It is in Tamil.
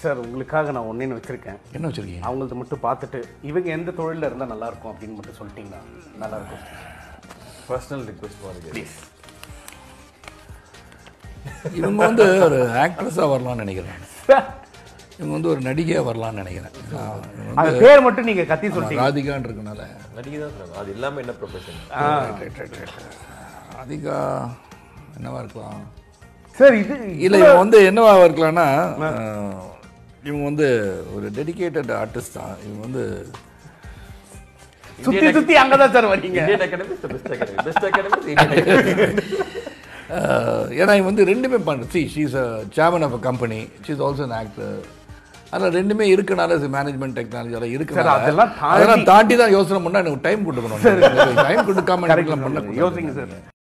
சார் உங்களுக்காக நான் ஒன்னேன்னு வச்சிருக்கேன் என்ன வச்சுருக்கீங்க அவங்களது மட்டும் பார்த்துட்டு இவங்க எந்த தொழிலில் இருந்தால் நல்லா இருக்கும் அப்படின்னு மட்டும் சொல்லிட்டீங்கன்னா நல்லா இருக்கும் பர்சனல் ரிக்வெஸ்ட் பாருங்க ப்ளீஸ் இவங்க வந்து ஒரு ஆக்ட்ரஸாக வரலாம்னு நினைக்கிறேன் இவங்க வந்து ஒரு நடிகையாக வரலாம்னு நினைக்கிறேன் ஆ, இவங்க அந்த பேர் மட்டும் நீங்க கத்தி வந்து சொல்லிட்டீங்க ராதிகான்னு இருக்கனால நடிகை தான் சொன்னாங்க அது இல்லாமல் என்ன profession right right right Radhika என்னவா இருக்கலாம் சார் இது இல்லை இவங்க வந்து என்னவா இருக்கலாம்னா அஹ், இவங்க வந்து ஒரு டெடிகேட்டட் ஆர்டிஸ்ட் தான் இவங்க வந்து சுத்தி சுத்தி அங்கதான் சார் வரீங்க Indian academy best academy best academy Indian academy அஹ், ஏன்னா இவங்க வந்து ரெண்டுமே பண்ணுற she she's a chairman of a company she's also an actor அதில் ரெண்டுமே இருக்கனால மேனேஜ்மெண்ட் டெக்னாலஜி அதெல்லாம் இருக்கனால அதெல்லாம் தாண்டி- அதெல்லாம் தாண்டி தான் யோசனை பண்ணால் எனக்கு டைம் கொடுக்கணும் டைம் கொடுக்காம கரெக்ட் பண்ண யோசிங்க சார்